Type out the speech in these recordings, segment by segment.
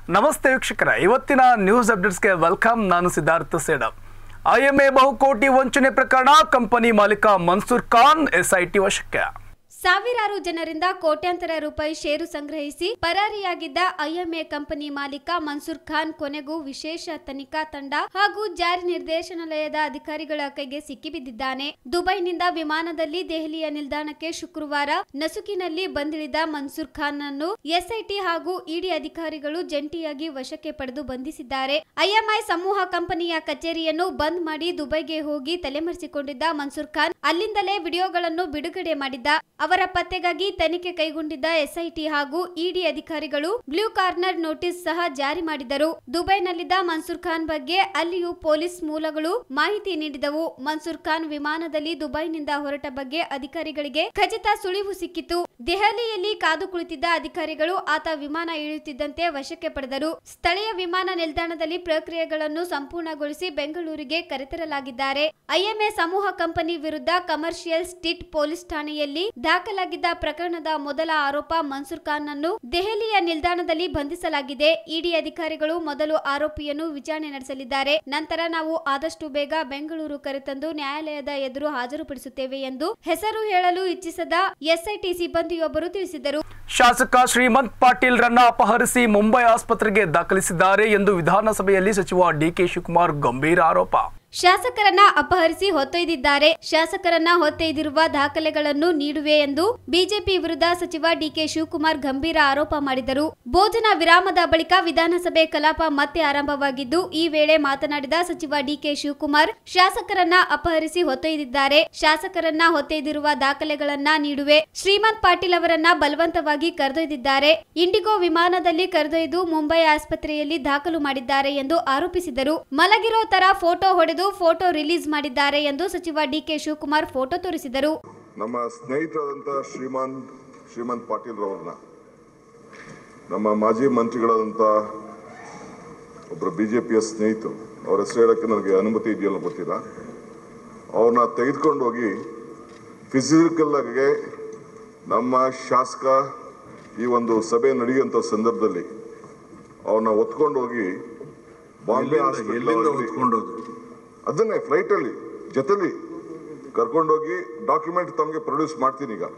ನಮಸ್ತೆ ವೀಕ್ಷಕರ ಇವತ್ತಿನ ನ್ಯೂಸ್ ಅಪ್ಡೇಟ್ಸ್ಗೆ ವೆಲ್ಕಮ್ ನಾನು ಸಿದ್ಧಾರ್ಥ ಸೇಡ ಐಎಂಎ ಬಹುಕೋಟಿ ವಂಚನೆ ಪ್ರಕರಣ ಕಂಪನಿ ಮಾಲೀಕ ಮನ್ಸೂರ್ ಖಾನ್ ಎಸ್ಐಟಿ ವಶಕ್ಕೆ ಸಾವಿರಾರು ಜನರಿಂದ ಕೋಟ್ಯಾಂತರ ರೂಪಾಯಿ ಷೇರು ಸಂಗ್ರಹಿಸಿ ಪರಾರಿಯಾಗಿದ್ದ ಐಎಂಎ ಕಂಪನಿ ಮಾಲೀಕ ಮನ್ಸೂರ್ ಖಾನ್ ಕೊನೆಗೂ ವಿಶೇಷ ತನಿಖಾ ತಂಡ ಹಾಗೂ ಜಾರಿ ನಿರ್ದೇಶನಾಲಯದ ಅಧಿಕಾರಿಗಳ ಕೈಗೆ ಸಿಕ್ಕಿಬಿದ್ದಿದ್ದಾನೆ ದುಬೈನಿಂದ ವಿಮಾನದಲ್ಲಿ ದೆಹಲಿಯ ನಿಲ್ದಾಣಕ್ಕೆ ಶುಕ್ರವಾರ ನಸುಕಿನಲ್ಲಿ ಬಂದಿಳಿದ ಮನ್ಸೂರ್ ಖಾನ್ ಅನ್ನು ಎಸ್ಐಟಿ ಹಾಗೂ ಇಡಿ ಅಧಿಕಾರಿಗಳು ಜಂಟಿಯಾಗಿ ವಶಕ್ಕೆ ಪಡೆದು ಬಂಧಿಸಿದ್ದಾರೆ ಐಎಂಐ ಸಮೂಹ ಕಂಪನಿಯ ಕಚೇರಿಯನ್ನು ಬಂದ್ ಮಾಡಿ ದುಬೈಗೆ ಹೋಗಿ ತಲೆಮರೆಸಿಕೊಂಡಿದ್ದ ಮನ್ಸೂರ್ ಖಾನ್ ಅಲ್ಲಿಂದಲೇ ವಿಡಿಯೋಗಳನ್ನು ಬಿಡುಗಡೆ ಮಾಡಿದ್ದ ಅವರ ಪತ್ತೆಗಾಗಿ ತನಿಖೆ ಕೈಗೊಂಡಿದ್ದ ಎಸ್ಐಟಿ ಹಾಗೂ ಇಡಿ ಅಧಿಕಾರಿಗಳು ಬ್ಲೂ ಕಾರ್ನರ್ ನೋಟಿಸ್ ಸಹ ಜಾರಿ ಮಾಡಿದರು ದುಬೈನಲ್ಲಿದ್ದ ಮನ್ಸೂರ್ ಖಾನ್ ಬಗ್ಗೆ ಅಲ್ಲಿಯೂ ಪೊಲೀಸ್ ಮೂಲಗಳು ಮಾಹಿತಿ ನೀಡಿದವು ಮನ್ಸೂರ್ ಖಾನ್ ವಿಮಾನದಲ್ಲಿ ದುಬೈನಿಂದ ಹೊರಟ ಬಗ್ಗೆ ಅಧಿಕಾರಿಗಳಿಗೆ ಖಚಿತ ಸುಳಿವು ಸಿಕ್ಕಿತು ದೆಹಲಿಯಲ್ಲಿ ಕಾದು ಕುಳಿತಿದ್ದ ಅಧಿಕಾರಿಗಳು ಆತ ವಿಮಾನ ಇಳಿಯುತ್ತಿದ್ದಂತೆ ವಶಕ್ಕೆ ಪಡೆದರು ಸ್ಥಳೀಯ ವಿಮಾನ ನಿಲ್ದಾಣದಲ್ಲಿ ಪ್ರಕ್ರಿಯೆಗಳನ್ನು ಸಂಪೂರ್ಣಗೊಳಿಸಿ ಬೆಂಗಳೂರಿಗೆ ಕರೆತರಲಾಗಿದ್ದಾರೆ ಐಎಂಎ ಸಮೂಹ ಕಂಪನಿ ವಿರುದ್ಧ ಕಮರ್ಷಿಯಲ್ ಸ್ಟಿಟ್ ಪೊಲೀಸ್ ಠಾಣೆಯಲ್ಲಿ ದಾಖಲಾಗಿದ್ದ ಪ್ರಕರಣದ ಮೊದಲ ಆರೋಪ ಮನ್ಸೂರ್ ಖಾನ್ ಅನ್ನು ದೆಹಲಿಯ ನಿಲ್ದಾಣದಲ್ಲಿ ಬಂಧಿಸಲಾಗಿದೆ ಇಡಿ ಅಧಿಕಾರಿಗಳು ಮೊದಲು ಆರೋಪಿಯನ್ನು ವಿಚಾರಣೆ ನಡೆಸಲಿದ್ದಾರೆ ನಂತರ ನಾವು ಆದಷ್ಟು ಬೇಗ ಬೆಂಗಳೂರು ಕರೆತಂದು ನ್ಯಾಯಾಲಯದ ಎದುರು ಹಾಜರುಪಡಿಸುತ್ತೇವೆ ಎಂದು ಹೆಸರು ಹೇಳಲು ಇಚ್ಛಿಸದ ಎಸ್ಐಟಿ ಸಿಬ್ಬಂದಿಯೊಬ್ಬರು ತಿಳಿಸಿದರು ಶಾಸಕ ಶ್ರೀಮಂತ್ ಪಾಟೀಲ್ ರನ್ನ ಅಪಹರಿಸಿ ಮುಂಬೈ ಆಸ್ಪತ್ರೆಗೆ ದಾಖಲಿಸಿದ್ದಾರೆ ಎಂದು ವಿಧಾನಸಭೆಯಲ್ಲಿ ಸಚಿವ ಡಿಕೆ ಶಿವಕುಮಾರ್ ಗಂಭೀರ ಆರೋಪ ಶಾಸಕರನ್ನ ಅಪಹರಿಸಿ ಹೊತ್ತೊಯ್ದಿದ್ದಾರೆ ಶಾಸಕರನ್ನ ಹೊತ್ತೊಯ್ದಿರುವ ದಾಖಲೆಗಳನ್ನು ನೀಡುವೆ ಎಂದು ಬಿಜೆಪಿ ವಿರುದ್ಧ ಸಚಿವ ಡಿಕೆ ಶಿವಕುಮಾರ್ ಗಂಭೀರ ಆರೋಪ ಮಾಡಿದರು ಭೋಜನ ವಿರಾಮದ ಬಳಿಕ ವಿಧಾನಸಭೆ ಕಲಾಪ ಮತ್ತೆ ಆರಂಭವಾಗಿದ್ದು ಈ ವೇಳೆ ಮಾತನಾಡಿದ ಸಚಿವ ಡಿಕೆ ಶಿವಕುಮಾರ್ ಶಾಸಕರನ್ನ ಅಪಹರಿಸಿ ಹೊತ್ತೊಯ್ದಿದ್ದಾರೆ ಶಾಸಕರನ್ನ ಹೊತ್ತೊಯ್ದಿರುವ ದಾಖಲೆಗಳನ್ನ ನೀಡುವೆ ಶ್ರೀಮಂತ್ ಪಾಟೀಲ್ ಅವರನ್ನ ಬಲವಂತವಾಗಿ ಕರೆದೊಯ್ದಿದ್ದಾರೆ ಇಂಡಿಗೋ ವಿಮಾನದಲ್ಲಿ ಕರೆದೊಯ್ದು ಮುಂಬೈ ಆಸ್ಪತ್ರೆಯಲ್ಲಿ ದಾಖಲು ಮಾಡಿದ್ದಾರೆ ಎಂದು ಆರೋಪಿಸಿದರು ಮಲಗಿರೋ ತರ ಫೋಟೋ ಹೊಡೆದು ಫೋಟೋ ರಿಲೀಸ್ ಮಾಡಿದ್ದಾರೆ ಎಂದು ಸಚಿವ ಡಿಕೆ ಶಿವಕುಮಾರ್ ಫೋಟೋ ತೋರಿಸಿದರು ನಮ್ಮ ಸ್ನೇಹಿತರಾದಂಥ ಶ್ರೀಮಾನ್ ಶ್ರೀಮಂತ್ ಪಾಟೀಲ್ ರವ್ರನ್ನ ನಮ್ಮ ಮಾಜಿ ಮಂತ್ರಿಗಳಾದಂಥ ಒಬ್ಬರು ಬಿ ಜೆ ಪಿಯ ಸ್ನೇಹಿತರು ಅವ್ರ ಹೆಸರು ಹೇಳೋಕ್ಕೆ ನನಗೆ ಅನುಮತಿ ಇದೆಯಲ್ಲ ಗೊತ್ತಿಲ್ಲ ಅವ್ರನ್ನ ತೆಗೆದುಕೊಂಡು ಹೋಗಿ ಫಿಸಿಕಲ್ ಆಗಿ ನಮ್ಮ ಶಾಸಕ ಈ ಒಂದು ಸಭೆ ನಡೆಯುವಂಥ ಸಂದರ್ಭದಲ್ಲಿ ಅವ್ರನ್ನ ಹೊತ್ಕೊಂಡು ಹೋಗಿ ಬಾಂಬೆ ಎಲ್ಲಿಂದ ಎಲ್ಲಿಂದ ಹಾಸ್ಪಿಟಲ್ ಹೊತ್ಕೊಂಡೋದ್ರು ಅದನ್ನೇ ಫ್ಲೈಟಲ್ಲಿ ಜೊತೆಲಿ ಕರ್ಕೊಂಡೋಗಿ ಡಾಕ್ಯುಮೆಂಟ್ ತಮಗೆ ಪ್ರೊಡ್ಯೂಸ್ ಮಾಡ್ತೀನಿ ಈಗ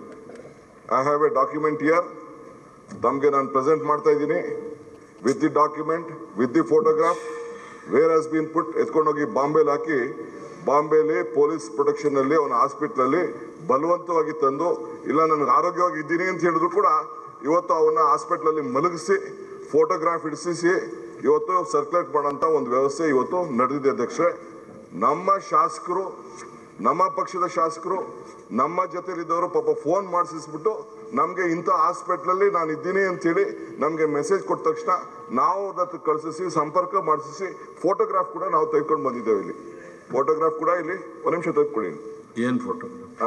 I have a document here ತಮಗೆ ನಾನು ಪ್ರೆಸೆಂಟ್ ಮಾಡ್ತಾ ಇದ್ದೀನಿ with the document with the photograph where has been put ಎತ್ಕೊಂಡೋಗಿ ಬಾಂಬೆಲಿ ಹಾಕಿ ಬಾಂಬೆಲಿ ಪೊಲೀಸ್ ಪ್ರೊಟೆಕ್ಷನಲ್ಲಿ ಅವನ ಹಾಸ್ಪಿಟ್ಲಲ್ಲಿ ಬಲವಂತವಾಗಿ ತಂದು ಇಲ್ಲ ನನಗೆ ಆರೋಗ್ಯವಾಗಿ ಇದ್ದೀನಿ ಅಂತ ಹೇಳಿದ್ರು ಕೂಡ ಇವತ್ತು ಅವನ್ನ ಹಾಸ್ಪಿಟ್ಲಲ್ಲಿ ಮಲಗಿಸಿ ಫೋಟೋಗ್ರಾಫ್ ಹಿಡಿಸಿ ಇವತ್ತು ಸರ್ಕ್ಯುಲೇಟ್ ಮಾಡೋಂಥ ಒಂದು ವ್ಯವಸ್ಥೆ ಇವತ್ತು ನಡೆದಿದೆ ಅಧ್ಯಕ್ಷರೇ ನಮ್ಮ ಶಾಸಕರು ನಮ್ಮ ಪಕ್ಷದ ಶಾಸಕರು ನಮ್ಮ ಜೊತೆಲಿದ್ದವರು ಪಾಪ ಫೋನ್ ಮಾಡಿಸಿಸ್ಬಿಟ್ಟು ನಮಗೆ ಇಂಥ ಹಾಸ್ಪಿಟ್ಲಲ್ಲಿ ನಾನು ಇದ್ದೀನಿ ಅಂತೇಳಿ ನಮಗೆ ಮೆಸೇಜ್ ಕೊಟ್ಟ ತಕ್ಷಣ ನಾವು ಅವ್ರ ಹತ್ರ ಕಳಿಸಿ ಸಂಪರ್ಕ ಮಾಡಿಸಿ ಫೋಟೋಗ್ರಾಫ್ ಕೂಡ ನಾವು ತೆಗೆದುಕೊಂಡು ಬಂದಿದ್ದೇವೆ ಇಲ್ಲಿ ಫೋಟೋಗ್ರಾಫ್ ಕೂಡ ಇಲ್ಲಿ ಒಂದು ನಿಮಿಷ ತೆಗೆದುಕೊಳ್ಳಿ ಏನ್ ಫೋಟೋ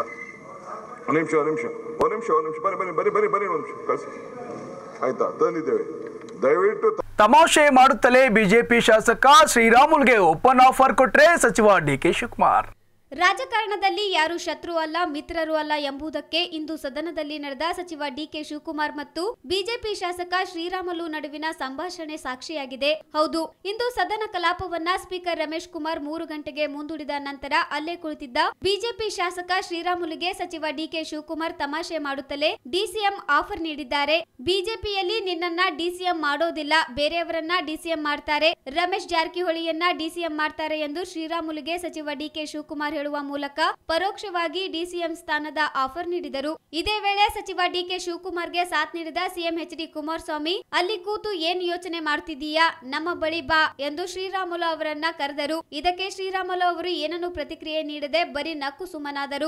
ಒಂದು ನಿಮಿಷ ಒಂದು ನಿಮಿಷ ಒಂದು ನಿಮಿಷ ಒಂದು ನಿಮಿಷ ಬನ್ನಿ ಬನ್ನಿ ಬನ್ನಿ ಬನ್ನಿ ಬನ್ನಿ ಒಂದು ನಿಮಿಷ ಕಳಿಸಿ ಆಯ್ತಾ ತಂದಿದ್ದೇವೆ ದಯವಿಟ್ಟು ತಮಾಷೆ ಮಾಡುತ್ತಲೇ ಬಿಜೆಪಿ ಶಾಸಕ ಶ್ರೀರಾಮುಲ್ಗೆ ಓಪನ್ ಆಫರ್ ಕೊಟ್ರೆ ಸಚಿವ ಡಿಕೆ ಶಿವಕುಮಾರ್ ರಾಜಕಾರಣದಲ್ಲಿ ಯಾರು ಶತ್ರು ಅಲ್ಲ ಮಿತ್ರರು ಅಲ್ಲ ಎಂಬುದಕ್ಕೆ ಇಂದು ಸದನದಲ್ಲಿ ನಡೆದ ಸಚಿವ ಡಿಕೆ ಶಿವಕುಮಾರ್ ಮತ್ತು ಬಿಜೆಪಿ ಶಾಸಕ ಶ್ರೀರಾಮುಲು ನಡುವಿನ ಸಂಭಾಷಣೆ ಸಾಕ್ಷಿಯಾಗಿದೆ ಹೌದು ಇಂದು ಸದನ ಕಲಾಪವನ್ನ ಸ್ಪೀಕರ್ ರಮೇಶ್ ಕುಮಾರ್ ಮೂರು ಗಂಟೆಗೆ ಮುಂದೂಡಿದ ನಂತರ ಅಲ್ಲೇ ಕುಳಿತಿದ್ದ ಬಿಜೆಪಿ ಶಾಸಕ ಶ್ರೀರಾಮುಲುಗೆ ಸಚಿವ ಡಿಕೆ ಶಿವಕುಮಾರ್ ತಮಾಷೆ ಮಾಡುತ್ತಲೇ ಡಿಸಿಎಂ ಆಫರ್ ನೀಡಿದ್ದಾರೆ ಬಿಜೆಪಿಯಲ್ಲಿ ನಿನ್ನನ್ನ ಡಿಸಿಎಂ ಮಾಡೋದಿಲ್ಲ ಬೇರೆಯವರನ್ನ ಡಿಸಿಎಂ ಮಾಡ್ತಾರೆ ರಮೇಶ್ ಜಾರಕಿಹೊಳಿಯನ್ನ ಡಿಸಿಎಂ ಮಾಡ್ತಾರೆ ಎಂದು ಶ್ರೀರಾಮುಲುಗೆ ಸಚಿವ ಡಿಕೆ ಶಿವಕುಮಾರ್ ಹೇಳುವ ಮೂಲಕ ಪರೋಕ್ಷವಾಗಿ ಡಿಸಿಎಂ ಸ್ಥಾನದ ಆಫರ್ ನೀಡಿದರು ಇದೇ ವೇಳೆ ಸಚಿವ ಡಿಕೆ ಶಿವಕುಮಾರ್ಗೆ ಸಾಥ್ ನೀಡಿದ ಸಿಎಂ ಎಚ್ ಡಿ ಕುಮಾರಸ್ವಾಮಿ ಅಲ್ಲಿ ಕೂತು ಏನ್ ಯೋಚನೆ ಮಾಡ್ತಿದ್ದೀಯಾ ನಮ್ಮ ಬಳಿ ಬಾ ಎಂದು ಶ್ರೀರಾಮುಲು ಅವರನ್ನ ಕರೆದರು ಇದಕ್ಕೆ ಶ್ರೀರಾಮುಲು ಅವರು ಏನನ್ನು ಪ್ರತಿಕ್ರಿಯೆ ನೀಡದೆ ಬರೀ ನಕ್ಕು ಸುಮ್ಮನಾದರು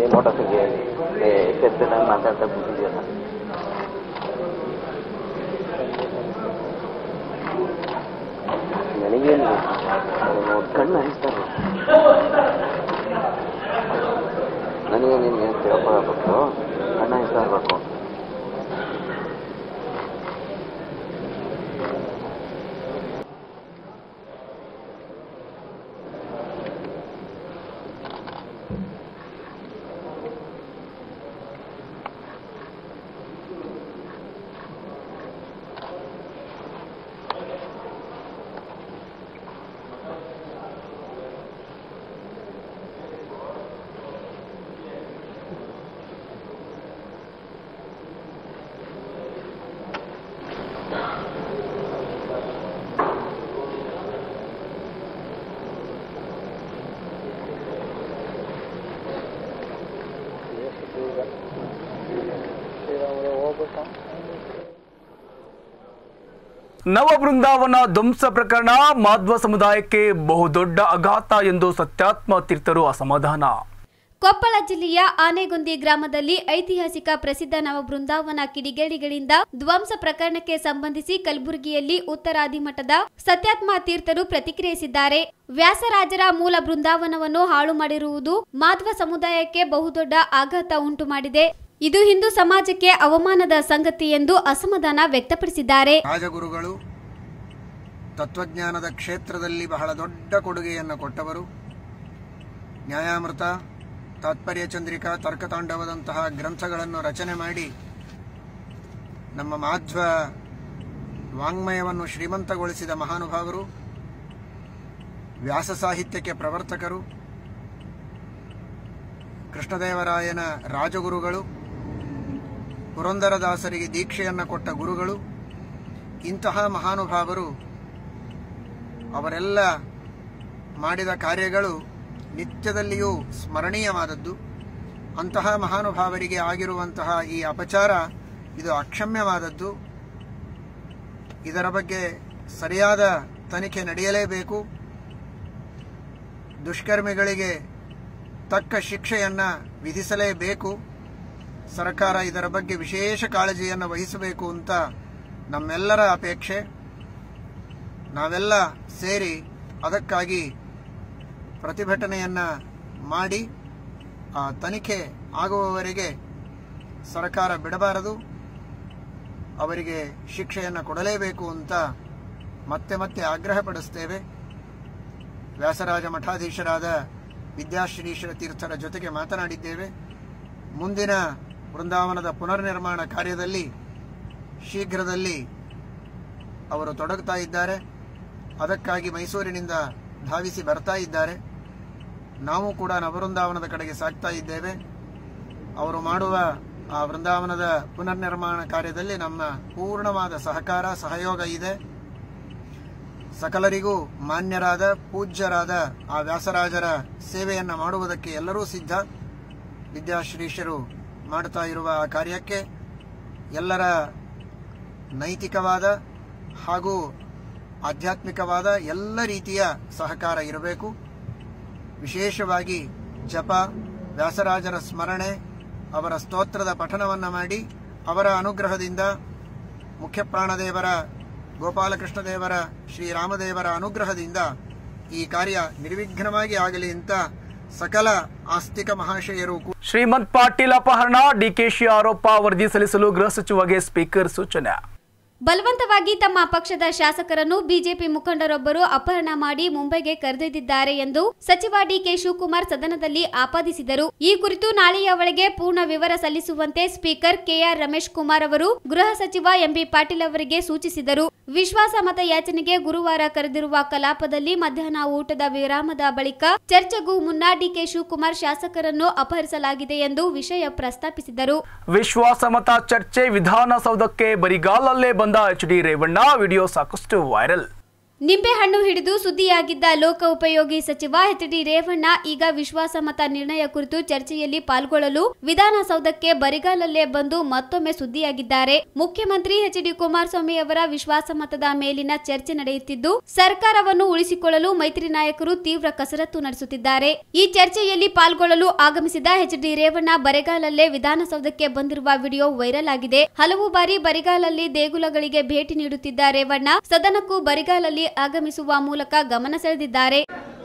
ನೀನು ಮೋಟರ್ಸಿಗೆ ಎಚ್ಚೆತ್ತನಾಗಿ ಮಾತಾಡ್ತಾ ಕೂತಿದ್ಯಲ್ಲ ನನಗೇನು ನೋಡಿ ಕಣ್ಣು ಅನಿಸ್ತಾರೆ ನನಗೆ ನಿನ್ಗೆ ತಿಳ್ಕೊಳ್ಬೇಕು ಕಣ್ಣು ಅನಿಸ್ತಾ ಇರಬೇಕು ನವ ಬೃಂದಾವನ ಧ್ವಂಸ ಪ್ರಕರಣ ಮಾಧ್ವ ಸಮುದಾಯಕ್ಕೆ ಬಹುದೊಡ್ಡ ಆಘಾತ ಎಂದು ಸತ್ಯಾತ್ಮ ತೀರ್ಥರು ಅಸಮಾಧಾನ ಕೊಪ್ಪಳ ಜಿಲ್ಲೆಯ ಆನೆಗುಂದಿ ಗ್ರಾಮದಲ್ಲಿ ಐತಿಹಾಸಿಕ ಪ್ರಸಿದ್ಧ ನವಬೃಂದಾವನ ಕಿಡಿಗೇಡಿಗಳಿಂದ ಧ್ವಂಸ ಪ್ರಕರಣಕ್ಕೆ ಸಂಬಂಧಿಸಿ ಕಲಬುರಗಿಯಲ್ಲಿ ಉತ್ತರಾದಿ ಮಠದ ಸತ್ಯಾತ್ಮ ತೀರ್ಥರು ಪ್ರತಿಕ್ರಿಯಿಸಿದ್ದಾರೆ ವ್ಯಾಸರಾಜರ ಮೂಲ ಬೃಂದಾವನವನ್ನು ಹಾಳು ಮಾಡಿರುವುದು ಮಾಧ್ವ ಸಮುದಾಯಕ್ಕೆ ಬಹುದೊಡ್ಡ ಆಘಾತ ಉಂಟು ಮಾಡಿದೆ ಇದು ಹಿಂದೂ ಸಮಾಜಕ್ಕೆ ಅವಮಾನದ ಸಂಗತಿ ಎಂದು ಅಸಮಾಧಾನ ವ್ಯಕ್ತಪಡಿಸಿದ್ದಾರೆ ರಾಜಗುರುಗಳು ತತ್ವಜ್ಞಾನದ ಕ್ಷೇತ್ರದಲ್ಲಿ ಬಹಳ ದೊಡ್ಡ ಕೊಡುಗೆಯನ್ನು ಕೊಟ್ಟವರು ನ್ಯಾಯಾಮೃತ ತಾತ್ಪರ್ಯ ಚಂದ್ರಿಕಾ ತರ್ಕತಾಂಡವದಂತಹ ಗ್ರಂಥಗಳನ್ನು ರಚನೆ ಮಾಡಿ ನಮ್ಮ ಮಾಧ್ವ ವಾಂಗ್ಮಯವನ್ನು ಶ್ರೀಮಂತಗೊಳಿಸಿದ ಮಹಾನುಭಾವರು ವ್ಯಾಸ ಸಾಹಿತ್ಯಕ್ಕೆ ಪ್ರವರ್ತಕರು ಕೃಷ್ಣದೇವರಾಯನ ರಾಜಗುರುಗಳು ಪುರಂದರದಾಸರಿಗೆ ದೀಕ್ಷೆಯನ್ನು ಕೊಟ್ಟ ಗುರುಗಳು ಇಂತಹ ಮಹಾನುಭಾವರು ಅವರೆಲ್ಲ ಮಾಡಿದ ಕಾರ್ಯಗಳು ನಿತ್ಯದಲ್ಲಿಯೂ ಸ್ಮರಣೀಯವಾದದ್ದು ಅಂತಹ ಮಹಾನುಭಾವರಿಗೆ ಆಗಿರುವಂತಹ ಈ ಅಪಚಾರ ಇದು ಅಕ್ಷಮ್ಯವಾದದ್ದು ಇದರ ಬಗ್ಗೆ ಸರಿಯಾದ ತನಿಖೆ ನಡೆಯಲೇಬೇಕು ದುಷ್ಕರ್ಮಿಗಳಿಗೆ ತಕ್ಕ ಶಿಕ್ಷೆಯನ್ನ ವಿಧಿಸಲೇಬೇಕು ಸರ್ಕಾರ ಇದರ ಬಗ್ಗೆ ವಿಶೇಷ ಕಾಳಜಿಯನ್ನು ವಹಿಸಬೇಕು ಅಂತ ನಮ್ಮೆಲ್ಲರ ಅಪೇಕ್ಷೆ ನಾವೆಲ್ಲ ಸೇರಿ ಅದಕ್ಕಾಗಿ ಪ್ರತಿಭಟನೆಯನ್ನ ಮಾಡಿ ಆ ತನಿಖೆ ಆಗುವವರೆಗೆ ಸರ್ಕಾರ ಬಿಡಬಾರದು ಅವರಿಗೆ ಶಿಕ್ಷೆಯನ್ನು ಕೊಡಲೇಬೇಕು ಅಂತ ಮತ್ತೆ ಮತ್ತೆ ಆಗ್ರಹಪಡಿಸ್ತೇವೆ ವ್ಯಾಸರಾಜ ಮಠಾಧೀಶರಾದ ವಿದ್ಯಾಶ್ರೀಶ್ವರ ತೀರ್ಥರ ಜೊತೆಗೆ ಮಾತನಾಡಿದ್ದೇವೆ ಮುಂದಿನ ವೃಂದಾವನದ ಪುನರ್ನಿರ್ಮಾಣ ಕಾರ್ಯದಲ್ಲಿ ಶೀಘ್ರದಲ್ಲಿ ಅವರು ತೊಡಗುತ್ತಾ ಇದ್ದಾರೆ ಅದಕ್ಕಾಗಿ ಮೈಸೂರಿನಿಂದ ಧಾವಿಸಿ ಬರ್ತಾ ಇದ್ದಾರೆ ನಾವು ಕೂಡ ನವವೃಂದಾವನದ ಕಡೆಗೆ ಸಾಗ್ತಾ ಇದ್ದೇವೆ ಅವರು ಮಾಡುವ ಆ ವೃಂದಾವನದ ಪುನರ್ನಿರ್ಮಾಣ ಕಾರ್ಯದಲ್ಲಿ ನಮ್ಮ ಪೂರ್ಣವಾದ ಸಹಕಾರ ಸಹಯೋಗ ಇದೆ ಸಕಲರಿಗೂ ಮಾನ್ಯರಾದ ಪೂಜ್ಯರಾದ ಆ ವ್ಯಾಸರಾಜರ ಸೇವೆಯನ್ನ ಮಾಡುವುದಕ್ಕೆ ಎಲ್ಲರೂ ಸಿದ್ಧ ವಿದ್ಯಾಶ್ರೀಷರು ಮಾಡ್ತಾ ಇರುವ ಆ ಕಾರ್ಯಕ್ಕೆ ಎಲ್ಲರ ನೈತಿಕವಾದ ಹಾಗೂ ಆಧ್ಯಾತ್ಮಿಕವಾದ ಎಲ್ಲ ರೀತಿಯ ಸಹಕಾರ ಇರಬೇಕು ವಿಶೇಷವಾಗಿ ಜಪ ವ್ಯಾಸರಾಜರ ಸ್ಮರಣೆ ಅವರ ಸ್ತೋತ್ರದ ಪಠಣವನ್ನ ಮಾಡಿ ಅವರ ಅನುಗ್ರಹದಿಂದ ಮುಖ್ಯಪ್ರಾಣದೇವರ ಗೋಪಾಲಕೃಷ್ಣ ದೇವರ ಶ್ರೀರಾಮದೇವರ ಅನುಗ್ರಹದಿಂದ ಈ ಕಾರ್ಯ ನಿರ್ವಿಘ್ನವಾಗಿ ಆಗಲಿ ಅಂತ ಸಕಲ ಆಸ್ತಿಕ ಮಹಾಶಯರು ಕೂಡ ಶ್ರೀಮಂತ್ ಪಾಟೀಲ್ ಅಪಹರಣ ಡಿಕೆಶಿ ಆರೋಪ ವರದಿ ಸಲ್ಲಿಸಲು ಗೃಹ ಸಚಿವಗೆ ಸ್ಪೀಕರ್ ಸೂಚನೆ ಬಲವಂತವಾಗಿ ತಮ್ಮ ಪಕ್ಷದ ಶಾಸಕರನ್ನು ಬಿಜೆಪಿ ಮುಖಂಡರೊಬ್ಬರು ಅಪಹರಣ ಮಾಡಿ ಮುಂಬೈಗೆ ಕರೆದೊಯ್ದಿದ್ದಾರೆ ಎಂದು ಸಚಿವ ಡಿಕೆ ಶಿವಕುಮಾರ್ ಸದನದಲ್ಲಿ ಆಪಾದಿಸಿದರು ಈ ಕುರಿತು ನಾಳೆಯ ಒಳಗೆ ಪೂರ್ಣ ವಿವರ ಸಲ್ಲಿಸುವಂತೆ ಸ್ಪೀಕರ್ ಕೆಆರ್ ರಮೇಶ್ ಕುಮಾರ್ ಅವರು ಗೃಹ ಸಚಿವ ಎಂಬಿ ಪಾಟೀಲ್ ಅವರಿಗೆ ಸೂಚಿಸಿದರು ವಿಶ್ವಾಸ ಮತ ಯಾಚನೆಗೆ ಗುರುವಾರ ಕರೆದಿರುವ ಕಲಾಪದಲ್ಲಿ ಮಧ್ಯಾಹ್ನ ಊಟದ ವಿರಾಮದ ಬಳಿಕ ಚರ್ಚೆಗೂ ಮುನ್ನ ಡಿಕೆ ಶಿವಕುಮಾರ್ ಶಾಸಕರನ್ನು ಅಪಹರಿಸಲಾಗಿದೆ ಎಂದು ವಿಷಯ ಪ್ರಸ್ತಾಪಿಸಿದರು ವಿಶ್ವಾಸಮತ ಚರ್ಚೆ ವಿಧಾನಸೌಧಕ್ಕೆ ಬರಿಗಾಲಲ್ಲೇ ಬಂದ ಎಚ್ ಡಿ ರೇವಣ್ಣ ವಿಡಿಯೋ ಸಾಕಷ್ಟು ವೈರಲ್ ನಿಂಬೆಹಣ್ಣು ಹಿಡಿದು ಸುದ್ದಿಯಾಗಿದ್ದ ಲೋಕೋಪಯೋಗಿ ಸಚಿವ ಎಚ್ ಡಿ ರೇವಣ್ಣ ಈಗ ವಿಶ್ವಾಸಮತ ನಿರ್ಣಯ ಕುರಿತು ಚರ್ಚೆಯಲ್ಲಿ ಪಾಲ್ಗೊಳ್ಳಲು ವಿಧಾನಸೌಧಕ್ಕೆ ಬರಿಗಾಲಲ್ಲೇ ಬಂದು ಮತ್ತೊಮ್ಮೆ ಸುದ್ದಿಯಾಗಿದ್ದಾರೆ ಮುಖ್ಯಮಂತ್ರಿ ಎಚ್ ಡಿ ಕುಮಾರಸ್ವಾಮಿ ಅವರ ವಿಶ್ವಾಸಮತದ ಮೇಲಿನ ಚರ್ಚೆ ನಡೆಯುತ್ತಿದ್ದು ಸರ್ಕಾರವನ್ನು ಉಳಿಸಿಕೊಳ್ಳಲು ಮೈತ್ರಿ ನಾಯಕರು ತೀವ್ರ ಕಸರತ್ತು ನಡೆಸುತ್ತಿದ್ದಾರೆ ಈ ಚರ್ಚೆಯಲ್ಲಿ ಪಾಲ್ಗೊಳ್ಳಲು ಆಗಮಿಸಿದ ಎಚ್ ಡಿ ರೇವಣ್ಣ ಬರೆಗಾಲಲ್ಲೇ ವಿಧಾನಸೌಧಕ್ಕೆ ಬಂದಿರುವ ವಿಡಿಯೋ ವೈರಲ್ ಆಗಿದೆ ಹಲವು ಬಾರಿ ಬರಿಗಾಲಲ್ಲಿ ದೇಗುಲಗಳಿಗೆ ಭೇಟಿ ನೀಡುತ್ತಿದ್ದ ರೇವಣ್ಣ ಸದನಕ್ಕೂ ಬರಿಗಾಲಲ್ಲಿ ಆಗಮಿಸುವ ಮೂಲಕ ಗಮನ ಸೆಳೆದಿದ್ದಾರೆ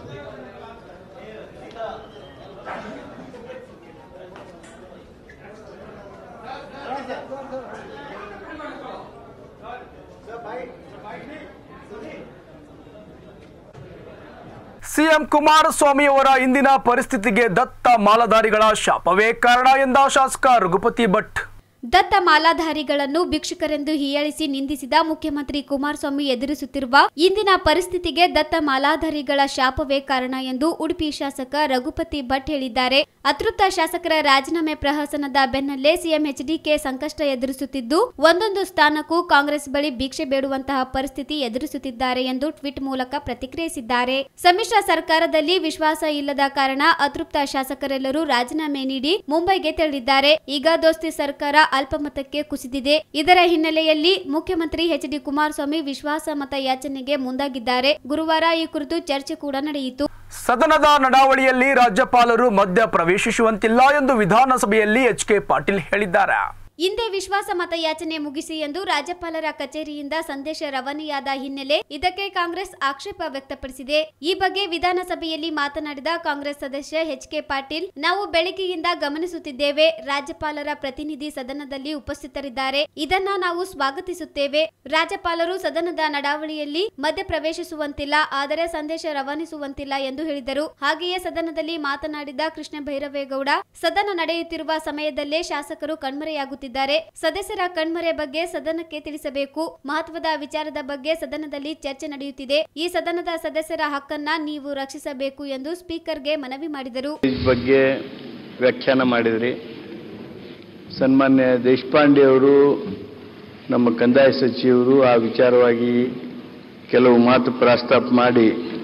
ಸಿಎಂ ಕುಮಾರಸ್ವಾಮಿ ಅವರ ಇಂದಿನ ಪರಿಸ್ಥಿತಿಗೆ ದತ್ತ ಮಾಲಧಾರಿಗಳ ಶಾಪವೇ ಕಾರಣ ಎಂದ ಶಾಸಕ ರಘುಪತಿ ಭಟ್ ದತ್ತ ಮಾಲಾಧಾರಿಗಳನ್ನು ಭಿಕ್ಷುಕರೆಂದು ಹೀಯಾಳಿಸಿ ನಿಂದಿಸಿದ ಮುಖ್ಯಮಂತ್ರಿ ಕುಮಾರಸ್ವಾಮಿ ಎದುರಿಸುತ್ತಿರುವ ಇಂದಿನ ಪರಿಸ್ಥಿತಿಗೆ ದತ್ತ ಮಾಲಾಧಾರಿಗಳ ಶಾಪವೇ ಕಾರಣ ಎಂದು ಉಡುಪಿ ಶಾಸಕ ರಘುಪತಿ ಭಟ್ ಹೇಳಿದ್ದಾರೆ ಅತೃಪ್ತ ಶಾಸಕರ ರಾಜೀನಾಮೆ ಪ್ರಹಸನದ ಬೆನ್ನಲ್ಲೇ ಸಿಎಂ ಎಚ್ಡಿಕೆ ಸಂಕಷ್ಟ ಎದುರಿಸುತ್ತಿದ್ದು ಒಂದೊಂದು ಸ್ಥಾನಕ್ಕೂ ಕಾಂಗ್ರೆಸ್ ಬಳಿ ಭಿಕ್ಷೆ ಬೇಡುವಂತಹ ಪರಿಸ್ಥಿತಿ ಎದುರಿಸುತ್ತಿದ್ದಾರೆ ಎಂದು ಟ್ವೀಟ್ ಮೂಲಕ ಪ್ರತಿಕ್ರಿಯಿಸಿದ್ದಾರೆ ಸಮ್ಮಿಶ್ರ ಸರ್ಕಾರದಲ್ಲಿ ವಿಶ್ವಾಸ ಇಲ್ಲದ ಕಾರಣ ಅತೃಪ್ತ ಶಾಸಕರೆಲ್ಲರೂ ರಾಜೀನಾಮೆ ನೀಡಿ ಮುಂಬೈಗೆ ತೆರಳಿದ್ದಾರೆ ಈಗ ದೋಸ್ತಿ ಸರ್ಕಾರ ಅಲ್ಪಮತಕ್ಕೆ ಕುಸಿದಿದೆ ಇದರ ಹಿನ್ನೆಲೆಯಲ್ಲಿ ಮುಖ್ಯಮಂತ್ರಿ ಎಚ್ ಡಿ ಕುಮಾರಸ್ವಾಮಿ ವಿಶ್ವಾಸ ಮತ ಯಾಚನೆಗೆ ಮುಂದಾಗಿದ್ದಾರೆ ಗುರುವಾರ ಈ ಕುರಿತು ಚರ್ಚೆ ಕೂಡ ನಡೆಯಿತು ಸದನದ ನಡಾವಳಿಯಲ್ಲಿ ರಾಜ್ಯಪಾಲರು ಮಧ್ಯ ಪ್ರವೇಶಿಸುವಂತಿಲ್ಲ ಎಂದು ವಿಧಾನಸಭೆಯಲ್ಲಿ ಎಚ್ ಕೆ ಪಾಟೀಲ್ ಹೇಳಿದ್ದಾರೆ ಇಂದೇ ವಿಶ್ವಾಸ ಮತ ಯಾಚನೆ ಮುಗಿಸಿ ಎಂದು ರಾಜ್ಯಪಾಲರ ಕಚೇರಿಯಿಂದ ಸಂದೇಶ ರವಾನೆಯಾದ ಹಿನ್ನೆಲೆ ಇದಕ್ಕೆ ಕಾಂಗ್ರೆಸ್ ಆಕ್ಷೇಪ ವ್ಯಕ್ತಪಡಿಸಿದೆ ಈ ಬಗ್ಗೆ ವಿಧಾನಸಭೆಯಲ್ಲಿ ಮಾತನಾಡಿದ ಕಾಂಗ್ರೆಸ್ ಸದಸ್ಯ ಎಚ್ ಕೆ ಪಾಟೀಲ್ ನಾವು ಬೆಳಗ್ಗೆಯಿಂದ ಗಮನಿಸುತ್ತಿದ್ದೇವೆ ರಾಜ್ಯಪಾಲರ ಪ್ರತಿನಿಧಿ ಸದನದಲ್ಲಿ ಉಪಸ್ಥಿತರಿದ್ದಾರೆ ಇದನ್ನ ನಾವು ಸ್ವಾಗತಿಸುತ್ತೇವೆ ರಾಜ್ಯಪಾಲರು ಸದನದ ನಡಾವಳಿಯಲ್ಲಿ ಮಧ್ಯ ಪ್ರವೇಶಿಸುವಂತಿಲ್ಲ ಆದರೆ ಸಂದೇಶ ರವಾನಿಸುವಂತಿಲ್ಲ ಎಂದು ಹೇಳಿದರು ಹಾಗೆಯೇ ಸದನದಲ್ಲಿ ಮಾತನಾಡಿದ ಕೃಷ್ಣ ಭೈರವೇಗೌಡ ಸದನ ನಡೆಯುತ್ತಿರುವ ಸಮಯದಲ್ಲೇ ಶಾಸಕರು ಕಣ್ಮರೆಯಾಗುತ್ತಿದ್ದಾರೆ ಸದಸ್ಯರ ಕಣ್ಮರೆ ಬಗ್ಗೆ ಸದನಕ್ಕೆ ತಿಳಿಸಬೇಕು ಮಹತ್ವದ ವಿಚಾರದ ಬಗ್ಗೆ ಸದನದಲ್ಲಿ ಚರ್ಚೆ ನಡೆಯುತ್ತಿದೆ ಈ ಸದನದ ಸದಸ್ಯರ ಹಕ್ಕನ್ನ ನೀವು ರಕ್ಷಿಸಬೇಕು ಎಂದು ಸ್ಪೀಕರ್ಗೆ ಮನವಿ ಮಾಡಿದರು ಇದ್ರ ಬಗ್ಗೆ ವ್ಯಾಖ್ಯಾನ ಮಾಡಿದ್ರಿ ಸನ್ಮಾನ್ಯ ದೇಶಪಾಂಡೆ ಅವರು ನಮ್ಮ ಕಂದಾಯ ಸಚಿವರು ಆ ವಿಚಾರವಾಗಿ ಕೆಲವು ಮಾತು ಪ್ರಸ್ತಾಪ ಮಾಡಿ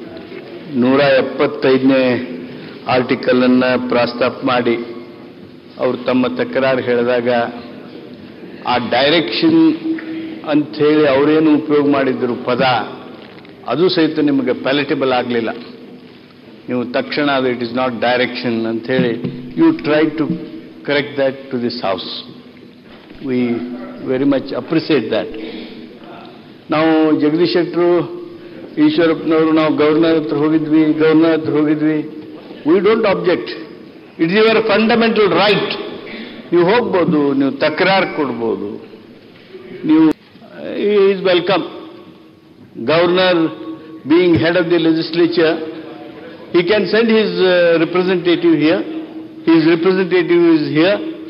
ನೂರ ಎಪ್ಪತ್ತೈದನೇ ಆರ್ಟಿಕಲನ್ನು ಪ್ರಸ್ತಾಪ ಮಾಡಿ ಅವರು ತಮ್ಮ ತಕರಾರು ಹೇಳಿದಾಗ ಆ ಡೈರೆಕ್ಷನ್ ಅಂಥೇಳಿ ಅವರೇನು ಉಪಯೋಗ ಮಾಡಿದ್ರು ಪದ ಅದು ಸಹಿತ ನಿಮಗೆ ಪ್ಯಾಲೆಟಬಲ್ ಆಗಲಿಲ್ಲ ನೀವು ತಕ್ಷಣ ಅದು ಇಟ್ ಇಸ್ ನಾಟ್ ಡೈರೆಕ್ಷನ್ ಅಂಥೇಳಿ you try to correct that to this house we very much appreciate that ನಾವು ಜಗದೀಶ್ ಶೆಟ್ಟರು ಈಶ್ವರಪ್ಪನವರು ನಾವು ಗವರ್ನರ್ ಹತ್ರ ಹೋಗಿದ್ವಿ ಗವರ್ನರ್ ಹತ್ರ ಹೋಗಿದ್ವಿ we don't object it is your fundamental right ನೀವು ಹೋಗ್ಬೋದು ನೀವು ತಕರಾರು ಕೊಡ್ಬೋದು ನೀವು is welcome governor being head of the legislature he can send his uh, representative here. His representative is here,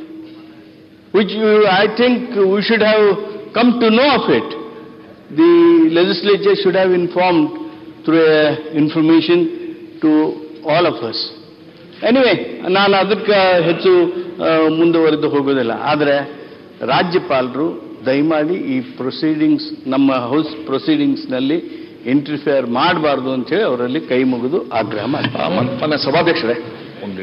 which you, I think we should have come to know of it. The legislature should have informed through a information to all of us. Anyway ನಾನು ಅದಕ್ಕೆ ಹೆಚ್ಚು ಆ, ಮುಂದುವರೆದು ಹೋಗೋದಿಲ್ಲ ಆದರೆ ರಾಜ್ಯಪಾಲರು ದಯಮಾಡಿ ಈ ಪ್ರೊಸೀಡಿಂಗ್ಸ್ ನಮ್ಮ ಹೌಸ್ ಪ್ರೊಸೀಡಿಂಗ್ಸ್ನಲ್ಲಿ ಇಂಟರ್ಫಿಯರ್ ಮಾಡಬಾರ್ದು ಅಂತೇಳಿ ಅವರಲ್ಲಿ ಕೈ ಮುಗಿದು ಆಗ್ರಹ ಮಾಡಿ ಮನ್ನ ಸಭಾಧ್ಯಕ್ಷರೇ ಒಂದು